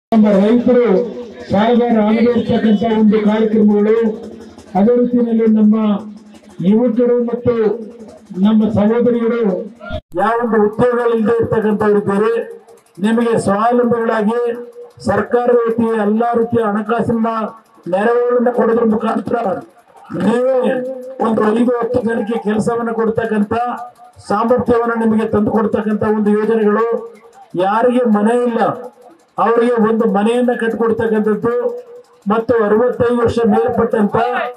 ನಮ್ಮ ರೈತರು ಸಾಲಗಾರ ಆಗದೇ ಇರ್ತಕ್ಕಂಥ ಒಂದು ಕಾರ್ಯಕ್ರಮಗಳು ಅದೇ ರೀತಿಯಲ್ಲಿ ನಮ್ಮ ಯುವಕರು ಮತ್ತು ನಮ್ಮ ಸಹೋದರಿಯರು ಯಾವೊಂದು ಉದ್ಯೋಗಗಳಿಲ್ಲದೆ ಇರ್ತಕ್ಕಂಥವ್ರು ಇದ್ದಾರೆ ನಿಮಗೆ ಸ್ವಾವಲಂಬಿಗಳಾಗಿ ಸರ್ಕಾರದ ವತಿಯ ಎಲ್ಲಾ ರೀತಿಯ ಹಣಕಾಸಿನ ನೆರವುಗಳನ್ನ ಕೊಡೋದ್ರ ಮುಖಾಂತರ ನೀವೇ ಒಂದು ಐದು ಹತ್ತು ಜನಕ್ಕೆ ಕೆಲಸವನ್ನ ಕೊಡ್ತಕ್ಕಂಥ ಸಾಮರ್ಥ್ಯವನ್ನು ನಿಮಗೆ ತಂದು ಕೊಡ್ತಕ್ಕಂಥ ಒಂದು ಯೋಜನೆಗಳು ಯಾರಿಗೆ ಮನೆ ಇಲ್ಲ ಅವರಿಗೆ ಒಂದು ಮನೆಯನ್ನ ಕಟ್ಟಿಕೊಡ್ತಕ್ಕಂಥದ್ದು ಮತ್ತು ಅರವತ್ತೈದು ವರ್ಷ ಮೇಲ್ಪಟ್ಟಂತ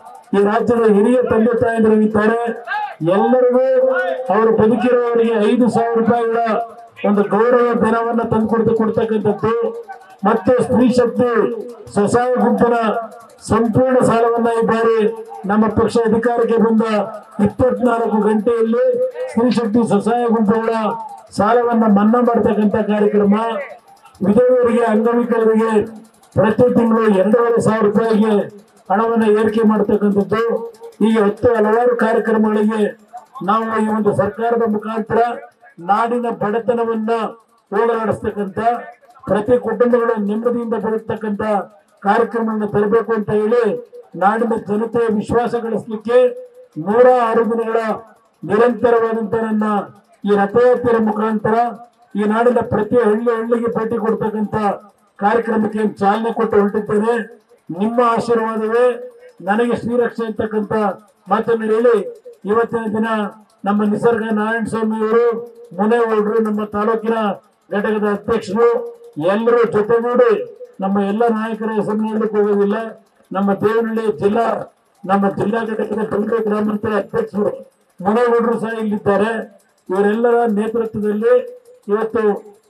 ಈ ರಾಜ್ಯದ ಹಿರಿಯ ತಂದೆ ತಾಯಂದಿರು ಇದ್ದಾರೆ ಎಲ್ಲರಿಗೂ ಅವರು ಬದುಕಿರುವವರಿಗೆ ಐದು ಸಾವಿರ ರೂಪಾಯಿಗಳ ಒಂದು ಗೌರವ ಧನವನ್ನ ತಂದುಕೊಡ್ತು ಕೊಡ್ತಕ್ಕಂಥದ್ದು ಮತ್ತು ಸ್ತ್ರೀ ಶಕ್ತಿ ಸ್ವಸಹಾಯ ಗುಂಪಿನ ಸಂಪೂರ್ಣ ಸಾಲವನ್ನ ಈ ಬಾರಿ ನಮ್ಮ ಪಕ್ಷ ಅಧಿಕಾರಕ್ಕೆ ಬಂದ ಇಪ್ಪತ್ನಾಲ್ಕು ಗಂಟೆಯಲ್ಲಿ ಸ್ತ್ರೀ ಶಕ್ತಿ ಸ್ವಸಹಾಯ ಗುಂಪುಗಳ ಸಾಲವನ್ನ ಮನ್ನಾ ಮಾಡತಕ್ಕಂಥ ಕಾರ್ಯಕ್ರಮ ವಿಧವೆಯರಿಗೆ ಅಂಗವಿಕಲರಿಗೆ ಪ್ರತಿ ತಿಂಗಳು ಎರಡೂವರೆ ಸಾವಿರ ರೂಪಾಯಿಗೆ ಹಣವನ್ನು ಏರಿಕೆ ಮಾಡತಕ್ಕಂಥದ್ದು ಹೀಗೆ ಹತ್ತು ಹಲವಾರು ಕಾರ್ಯಕ್ರಮಗಳಿಗೆ ನಾವು ಈ ಒಂದು ಸರ್ಕಾರದ ಮುಖಾಂತರ ನಾಡಿನ ಬಡತನವನ್ನ ಹೋಗಲಾಡಿಸ್ತಕ್ಕಂಥ ಪ್ರತಿ ಕುಟುಂಬಗಳು ನೆಮ್ಮದಿಯಿಂದ ಬದುಕ್ತಕ್ಕಂಥ ಕಾರ್ಯಕ್ರಮವನ್ನು ತರಬೇಕು ಅಂತ ಹೇಳಿ ನಾಡಿನ ಜನತೆಯ ವಿಶ್ವಾಸ ಗಳಿಸಲಿಕ್ಕೆ ನೂರ ಆರು ದಿನಗಳ ನಿರಂತರವಾದಂತ ನನ್ನ ಈ ರಥಯಾತ್ರೆಯ ಮುಖಾಂತರ ಈ ನಾಡಿನ ಪ್ರತಿ ಹಳ್ಳಿ ಹಳ್ಳಿಗೆ ಭೇಟಿ ಕೊಡ್ತಕ್ಕಂಥ ಕಾರ್ಯಕ್ರಮಕ್ಕೆ ಚಾಲನೆ ಕೊಟ್ಟು ಹೊರಟಿದ್ದೇನೆ ನಿಮ್ಮ ಆಶೀರ್ವಾದವೇ ನನಗೆ ಶ್ರೀರಕ್ಷೆ ಅಂತಕ್ಕಂಥ ಮಾತನ್ನು ಹೇಳಿ ಇವತ್ತಿನ ದಿನ ನಮ್ಮ ನಿಸರ್ಗ ನಾರಾಯಣ ಸ್ವಾಮಿ ಅವರು ಮುನೇಗೌಡರು ನಮ್ಮ ತಾಲೂಕಿನ ಘಟಕದ ಅಧ್ಯಕ್ಷರು ಎಲ್ಲರೂ ಜೊತೆಗೂಡಿ ನಮ್ಮ ಎಲ್ಲ ನಾಯಕರ ಹೆಸರನ್ನು ಹೇಳಲಿಕ್ಕೆ ಹೋಗೋದಿಲ್ಲ ನಮ್ಮ ದೇವನಹಳ್ಳಿ ಜಿಲ್ಲಾ ನಮ್ಮ ಜಿಲ್ಲಾ ಘಟಕದ ಬೆಂಗಳೂರು ಗ್ರಾಮಾಂತರ ಅಧ್ಯಕ್ಷರು ಮುನೇಗೌಡರು ಸಹ ಇಲ್ಲಿದ್ದಾರೆ ಇವರೆಲ್ಲರ ನೇತೃತ್ವದಲ್ಲಿ ಇವತ್ತು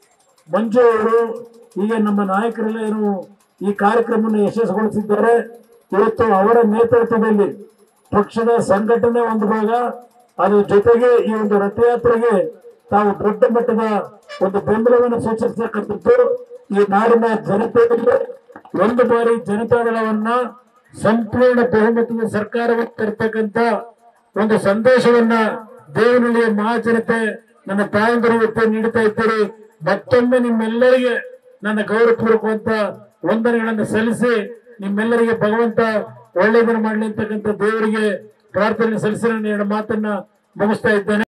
ಮಂಜು ಅವರು ಹೀಗೆ ನಮ್ಮ ನಾಯಕರೆಲ್ಲ ಏನು ಈ ಕಾರ್ಯಕ್ರಮವನ್ನು ಯಶಸ್ವಿಗೊಳಿಸಿದ್ದಾರೆ ಇವತ್ತು ಅವರ ನೇತೃತ್ವದಲ್ಲಿ ಪಕ್ಷದ ಸಂಘಟನೆ ಒಂದು ಭಾಗ ಅದ್ರ ಜೊತೆಗೆ ಈ ಒಂದು ರಥಯಾತ್ರೆಗೆ ತಾವು ದೊಡ್ಡ ಮಟ್ಟದ ಒಂದು ಬೆಂಬಲವನ್ನು ಸೂಚಿಸತಕ್ಕಂಥದ್ದು ಈ ನಾಡಿನ ಜನತೆಯಲ್ಲಿ ಒಂದು ಬಾರಿ ಜನತಾದಳವನ್ನ ಸಂಪೂರ್ಣ ಬಹುಮತದ ಸರ್ಕಾರವನ್ನು ತರ್ತಕ್ಕಂಥ ಒಂದು ಸಂದೇಶವನ್ನ ದೇವನಹಳ್ಳಿಯ ಮಹಾಜನತೆ ನನ್ನ ತಾಯಂದಿರು ಇವತ್ತು ನೀಡುತ್ತಾ ಇದ್ದಾರೆ ಮತ್ತೊಮ್ಮೆ ನಿಮ್ಮೆಲ್ಲರಿಗೆ ನನ್ನ ಗೌರವಪೂರ್ವಕವಂತ ವಂದನೆಗಳನ್ನು ಸಲ್ಲಿಸಿ ನಿಮ್ಮೆಲ್ಲರಿಗೆ ಭಗವಂತ ಒಳ್ಳೆಯದನ್ನು ಮಾಡಲಿ ಅಂತಕ್ಕಂಥ ದೇವರಿಗೆ ಪ್ರಾರ್ಥನೆ ಸಲ್ಲಿಸಿ ನನ್ನ ಎರಡು ಮಾತನ್ನ ಮುಗಿಸ್ತಾ ಇದ್ದೇನೆ